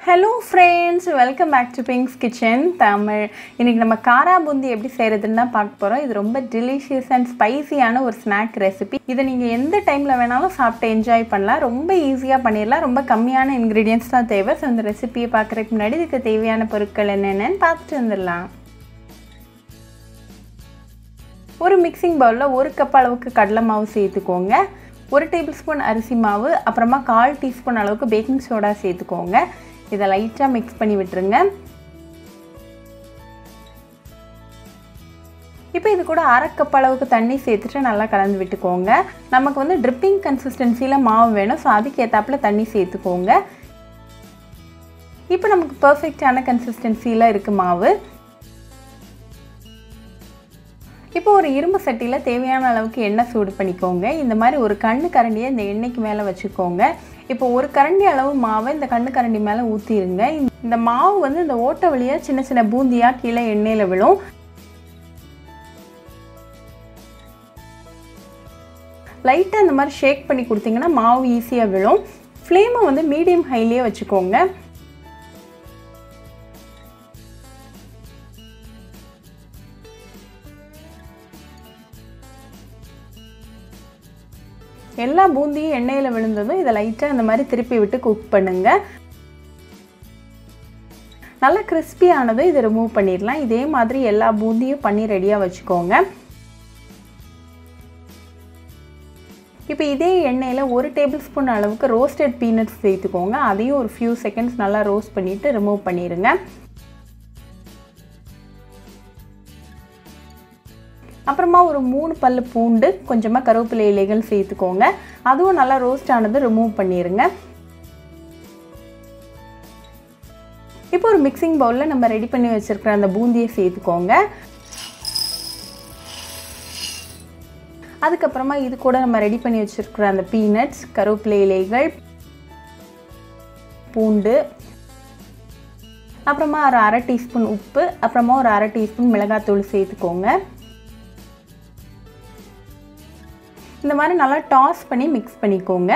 hello friends welcome back to Pink's kitchen Tamil இன்றைக்கி நம்ம காரா பூந்தி எப்படி செய்கிறதுன்னு தான் பார்க்க போகிறோம் இது ரொம்ப டெலிஷியஸ் அண்ட் ஸ்பைசியான ஒரு ஸ்நாக் ரெசிபி இதை நீங்கள் எந்த டைமில் வேணாலும் சாப்பிட்டு என்ஜாய் பண்ணலாம் ரொம்ப ஈஸியாக பண்ணிடலாம் ரொம்ப கம்மியான இன்க்ரீடியன்ஸ் தான் தேவை ஸோ இந்த ரெசிபியை பார்க்குறதுக்கு முன்னாடி இதுக்கு தேவையான பொருட்கள் என்னென்னு பார்த்துட்டு வந்துடலாம் ஒரு மிக்சிங் பவுலில் ஒரு கப் அளவுக்கு கடலை மாவு சேர்த்துக்கோங்க ஒரு டேபிள் ஸ்பூன் அரிசி மாவு அப்புறமா கால் டீஸ்பூன் அளவுக்கு பேக்கிங் சோடா சேர்த்துக்கோங்க இதை லைட்டாக மிக்ஸ் பண்ணி விட்டுருங்க இப்போ இது கூட அரை கப் அளவுக்கு தண்ணி சேர்த்துட்டு நல்லா கலந்து விட்டுக்கோங்க நமக்கு வந்து ட்ரிப்பிங் கன்சிஸ்டன்சியில் மாவு வேணும் ஸோ அதுக்கு ஏற்றாப்புல தண்ணி சேர்த்துக்கோங்க இப்போ நமக்கு பர்ஃபெக்டான கன்சிஸ்டன்சியில் இருக்குது மாவு இப்போ ஒரு இரும்பு சட்டியில் தேவையான அளவுக்கு எண்ணெய் சூடு பண்ணிக்கோங்க இந்த மாதிரி ஒரு கண்ணு கரண்டியை இந்த எண்ணெய்க்கு மேலே வச்சுக்கோங்க இப்போ ஒரு கரண்டி அளவு மாவை இந்த கண்ணு கரண்டி மேலே ஊற்றிடுங்க இந்த மாவு வந்து இந்த ஓட்டை வழியாக சின்ன சின்ன பூந்தியாக கீழே எண்ணெயில் விழும் லைட்டாக இந்த மாதிரி ஷேக் பண்ணி கொடுத்தீங்கன்னா மாவு ஈஸியாக விழும் ஃப்ளேமை வந்து மீடியம் ஹைலேயே வச்சுக்கோங்க எல்லா பூந்தியும் எண்ணெயில் விழுந்ததும் இதை லைட்டாக இந்த மாதிரி திருப்பி விட்டு குக் பண்ணுங்க நல்லா கிறிஸ்பி ஆனதும் இதை ரிமூவ் பண்ணிடலாம் இதே மாதிரி எல்லா பூந்தியும் பண்ணி ரெடியாக வச்சுக்கோங்க இப்போ இதே எண்ணெயில் ஒரு டேபிள் ஸ்பூன் அளவுக்கு ரோஸ்டட் பீனட்ஸ் சேர்த்துக்கோங்க அதையும் ஒரு ஃபியூ செகண்ட்ஸ் நல்லா ரோஸ்ட் பண்ணிவிட்டு ரிமூவ் பண்ணிடுங்க அப்புறமா ஒரு மூணு பல் பூண்டு கொஞ்சமாக கருவேப்பிலை இலைகள் சேர்த்துக்கோங்க அதுவும் நல்லா ரோஸ்ட் ஆனது ரிமூவ் பண்ணிடுங்க இப்போ ஒரு மிக்சிங் பவுலில் நம்ம ரெடி பண்ணி வச்சுருக்கிற அந்த பூந்தியை சேர்த்துக்கோங்க அதுக்கப்புறமா இது கூட நம்ம ரெடி பண்ணி வச்சுருக்கிற அந்த பீனட்ஸ் கருவேப்பிலை இலைகள் பூண்டு அப்புறமா ஒரு அரை டீஸ்பூன் உப்பு அப்புறமா ஒரு அரை டீஸ்பூன் மிளகாத்தூள் சேர்த்துக்கோங்க இந்த மாதிரி நல்லா டாஸ் பண்ணி மிக்ஸ் பண்ணிக்கோங்க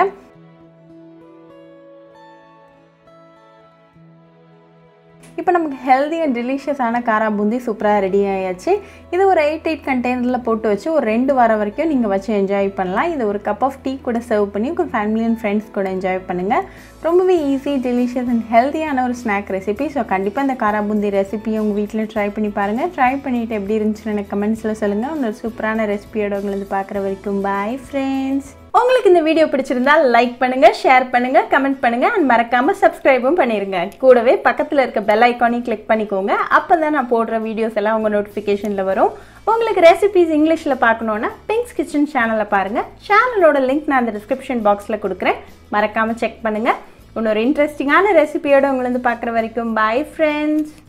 இப்போ நமக்கு ஹெல்தி அண்ட் டெலிஷியஸான காரா பூந்தி சூப்பராக ரெடி ஆயாச்சு இது ஒரு எயிட் எயிட் கண்டெய்னரில் போட்டு வச்சு ஒரு ரெண்டு வாரம் வரைக்கும் நீங்கள் வச்சு என்ஜாய் பண்ணலாம் இது ஒரு கப் ஆஃப் டீ கூட சர்வ் பண்ணி உங்கள் ஃபேமிலி அண்ட் ஃப்ரெண்ட்ஸ் கூட என்ஜாய் பண்ணுங்கள் ரொம்பவே ஈஸி டெலிஷியஸ் அண்ட் ஹெல்த்தியான ஒரு ஸ்நாக் ரெசிபி ஸோ கண்டிப்பாக இந்த காரா பூந்தி ரெசிபியை உங்கள் வீட்டில் ட்ரை பண்ணி பாருங்கள் ட்ரை பண்ணிவிட்டு எப்படி இருந்துச்சுன்னு எனக்கு கமெண்ட்ஸில் சொல்லுங்கள் உங்களோட சூப்பரான ரெசிபியோட உங்களை பார்க்குற வரைக்கும் பாய் ஃப்ரெண்ட்ஸ் உங்களுக்கு இந்த வீடியோ பிடிச்சிருந்தா லைக் பண்ணுங்க ஷேர் பண்ணுங்க கமெண்ட் பண்ணுங்க அண்ட் மறக்காம சப்ஸ்கிரைபும் பண்ணிருங்க கூடவே பக்கத்தில் இருக்க பெல் ஐக்கானையும் கிளிக் பண்ணிக்கோங்க அப்போ தான் நான் போடுற வீடியோஸ் எல்லாம் உங்கள் நோட்டிஃபிகேஷனில் வரும் உங்களுக்கு ரெசிபிஸ் இங்கிலீஷில் பார்க்கணுன்னா பிங்க்ஸ் கிச்சன் சேனலை பாருங்கள் சேனலோட லிங்க் நான் அந்த டிஸ்கிரிப்ஷன் பாக்ஸில் கொடுக்குறேன் மறக்காமல் செக் பண்ணுங்கள் இன்னொரு இன்ட்ரெஸ்டிங்கான ரெசிபியோட உங்களை வந்து பார்க்குற வரைக்கும் பாய் ஃப்ரெண்ட்ஸ்